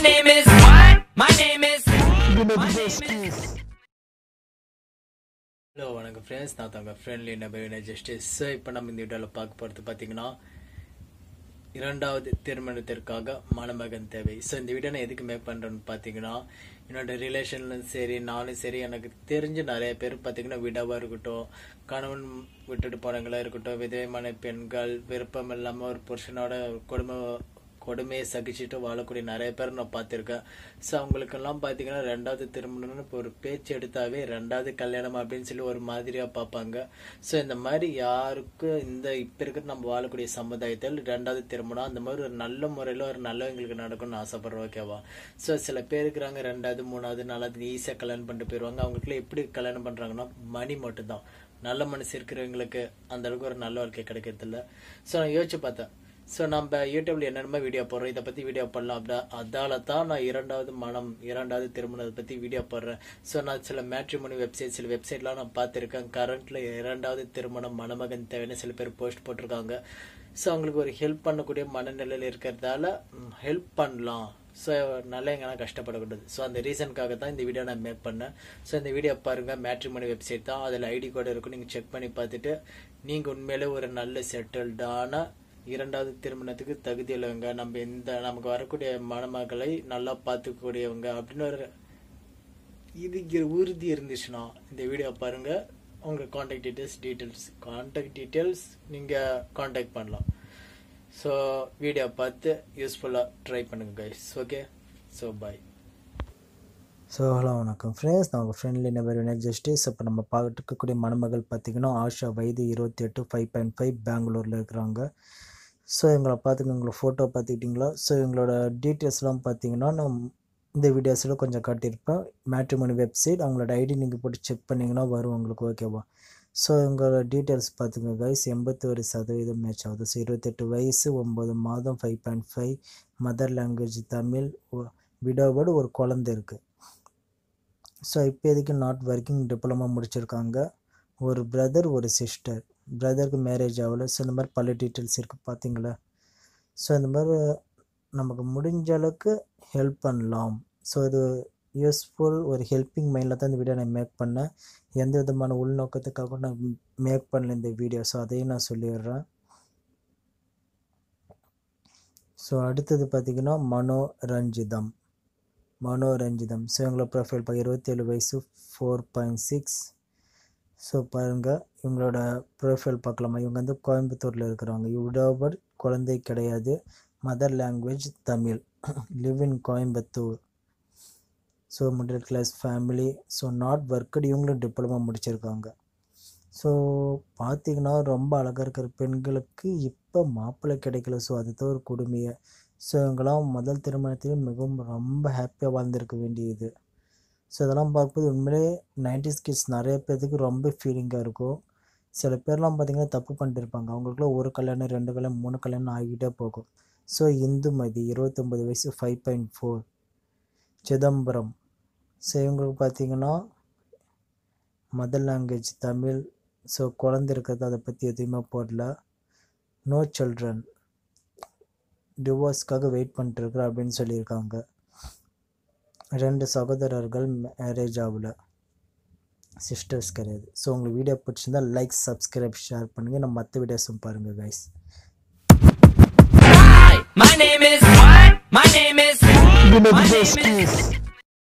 name is what? My name is. My name is. Hello வணக்கம் friends நான் தங்க friendly நபீன justice so இப்போ நம்ம இந்த வீடியோவில் பார்க்க போகிறது பார்த்தீங்கன்னா இரண்டாவது திருமணத்திற்காக மணமகன் தேவை ஸோ இந்த வீடியோ நான் எதுக்கு மேக் பண்ணுறேன்னு பார்த்தீங்கன்னா என்னோட ரிலேஷன்லும் சரி நானும் சரி எனக்கு தெரிஞ்ச நிறைய பேர் பார்த்தீங்கன்னா விடவாக இருக்கட்டும் கணவன் விட்டுட்டு போனவங்களா இருக்கட்டும் விதமான பெண்கள் விருப்பம் இல்லாமல் ஒரு புருஷனோட குடும்ப கொடுமையை சகிச்சுட்டு வாழக்கூடிய நிறைய பேர் நான் பார்த்துருக்கேன் ஸோ அவங்களுக்கெல்லாம் பார்த்தீங்கன்னா ரெண்டாவது திருமணம்னு இப்போ ஒரு பேச்சு எடுத்தாவே ரெண்டாவது கல்யாணம் அப்படின்னு சொல்லி ஒரு மாதிரியாக பார்ப்பாங்க ஸோ இந்த மாதிரி யாருக்கும் இந்த இப்போ இருக்கிற நம்ம வாழக்கூடிய சமுதாயத்தில் ரெண்டாவது திருமணம் அந்த மாதிரி ஒரு நல்ல முறையில் ஒரு நல்லவங்களுக்கு நடக்கும்னு ஆசைப்படுறோம் ஓகேவா ஸோ சில பேர் இருக்கிறாங்க ரெண்டாவது மூணாவது நாலாவது ஈஸியாக கல்யாணம் பண்ணிட்டு போயிடுவாங்க அவங்களுக்குலாம் எப்படி கல்யாணம் பண்ணுறாங்கன்னா மணி மட்டும்தான் நல்ல மனசு இருக்கிறவங்களுக்கு அந்த அளவுக்கு ஒரு நல்ல வாழ்க்கை கிடைக்கிறதில்ல ஸோ நான் யோசிச்சு பார்த்தேன் ஸோ நம்ம யூடியூப்ல என்னென்ன வீடியோ போடுறோம் இதை பற்றி வீடியோ பண்ணலாம் அப்படின்னா அதால தான் நான் இரண்டாவது மனம் இரண்டாவது திருமணத்தை பற்றி வீடியோ போடுறேன் ஸோ நான் சில மேட்ரிமோனி வெப்சைட் சில வெப்சைட்லாம் நான் பார்த்துருக்கேன் கரண்ட்ல இரண்டாவது திருமணம் மணமகன் தேவைன்னு சில பேர் போஸ்ட் போட்டிருக்காங்க ஸோ அவங்களுக்கு ஒரு ஹெல்ப் பண்ணக்கூடிய மனநிலையில் இருக்கிறதால ஹெல்ப் பண்ணலாம் ஸோ நல்லா எங்கன்னா கஷ்டப்படக்கூடாது ஸோ அந்த ரீசனுக்காக தான் இந்த வீடியோ நான் மேக் பண்ணேன் ஸோ இந்த வீடியோ பாருங்க மேட்ரிமோனி வெப்சைட் தான் அதில் ஐடி கோட் இருக்கும் நீங்கள் செக் பண்ணி பார்த்துட்டு நீங்கள் உண்மையிலே ஒரு நல்ல செட்டில்டான இரண்டாவது திருமணத்துக்கு தகுதி உள்ளவங்க நம்ம இந்த நமக்கு வரக்கூடிய மணமக்களை நல்லா பார்த்துக்கூடியவங்க அப்படின்னு ஒரு இது உறுதி இருந்துச்சுன்னா இந்த வீடியோ பாருங்க உங்க contact details details contact details நீங்க காண்டாக்ட் பண்ணலாம் ஸோ வீடியோ பார்த்து யூஸ்ஃபுல்லாக ட்ரை பண்ணுங்க guys okay so bye so hello வணக்கம் ஃப்ரெண்ட்ஸ் நான் உங்கள் ஃப்ரெண்ட்லி நபர் வினர் ஜஸ்டிஸ் இப்போ நம்ம பார்த்துட்டு இருக்கக்கூடிய மணமகள் பார்த்தீங்கன்னா ஆஷா வயது இருபத்தி எட்டு ஃபைவ் பாயிண்ட் ஃபைவ் பெங்களூரில் இருக்கிறாங்க ஸோ இவங்களை பார்த்துங்க உங்களை ஃபோட்டோ பார்த்துக்கிட்டிங்களா ஸோ இவங்களோட டீட்டெயில்ஸ்லாம் பார்த்தீங்கன்னா நான் இந்த வீடியோஸில் கொஞ்சம் காட்டியிருப்பேன் மேட்ரிமோனி வெப்சைட் அவங்களோட ஐடி நீங்கள் போட்டு செக் பண்ணிங்கன்னா வரும் உங்களுக்கு ஓகேவா ஸோ இவங்களோட டீட்டெயில்ஸ் பார்த்துங்க கைஸ் எண்பத்தி ஒரு சதவீதம் மேட்ச் ஆகுது ஸோ இருபத்தெட்டு வயசு ஒம்பது மாதம் five point five mother language Tamil விடோவோடு ஒரு குழந்தை இருக்குது ஸோ இப்போதைக்கு நாட் ஒர்க்கிங் டிப்ளமா முடிச்சிருக்காங்க ஒரு பிரதர் ஒரு சிஸ்டர் பிரதருக்கு மேரேஜ் ஆகல ஸோ இந்த மாதிரி பல டீட்டெயில்ஸ் இருக்குது பார்த்தீங்களா ஸோ இந்த மாதிரி நமக்கு முடிஞ்ச அளவுக்கு ஹெல்ப் பண்ணலாம் ஸோ இது யூஸ்ஃபுல் ஒரு ஹெல்ப்பிங் மைண்டில் தான் இந்த வீடியோ நான் மேக் பண்ணேன் எந்த விதமான உள்நோக்கத்துக்காகவும் நான் மேக் பண்ணல இந்த வீடியோ ஸோ அதையும் நான் சொல்லிடுறேன் ஸோ அடுத்தது பார்த்திங்கன்னா மனோரஞ்சிதம் மனோரஞ்சிதம் ஸோ இவங்களோட ப்ரொஃபைல் இப்போ இருபத்தேழு வயசு ஃபோர் பாயிண்ட் சிக்ஸ் ஸோ பாருங்கள் இவங்களோட ப்ரொஃபைல் பார்க்கலாமா இவங்க வந்து கோயம்புத்தூரில் இருக்கிறாங்க இவ்வளோ குழந்தை கிடையாது mother language Tamil live in Coimbatore so middle class family so not worked இவங்களும் டிப்ளமா முடிச்சிருக்காங்க ஸோ பார்த்தீங்கன்னா ரொம்ப அழகாக இருக்கிற பெண்களுக்கு இப்போ மாப்பிள்ளை கிடைக்கல ஸோ அதுதான் ஒரு கொடுமையை ஸோ இவங்கெல்லாம் முதல் திருமணத்திலும் மிகவும் ரொம்ப ஹாப்பியாக வாழ்ந்திருக்க வேண்டியது ஸோ இதெல்லாம் பார்க்கும்போது உண்மையிலே நைன்டிஸ் கிட்ஸ் நிறைய பேர்த்துக்கு ரொம்ப ஃபீலிங்காக இருக்கும் சில பேர்லாம் பார்த்திங்கன்னா தப்பு பண்ணிட்டு இருப்பாங்க அவங்களுக்குலாம் ஒரு கல்யாணம் ரெண்டு கல்யாணம் மூணு கல்யாணம் ஆகிக்கிட்டே போகும் ஸோ இந்துமதி இருபத்தொம்பது வயசு five point four Chidambaram so இவங்களுக்கு பார்த்திங்கன்னா மதர் லாங்குவேஜ் தமிழ் ஸோ குழந்தை இருக்கிறது அதை பற்றி எதுவுமே போடல நோ சில்ட்ரன் டிவோர்ஸ்க்காக வெயிட் பண்ணிட்டுருக்குற அப்படின்னு சொல்லியிருக்காங்க ரெண்டு சகோதரர்கள் மேரேஜ் ஆகல சிஸ்டர்ஸ் கிடையாது ஸோ உங்களுக்கு வீடியோ பிடிச்சிருந்தா லைக் சப்ஸ்கிரைப் ஷேர் பண்ணுங்கள் நம்ம மற்ற வீடியோஸும் பாருங்கள் guys Hi, my name is what? My name is. My name is.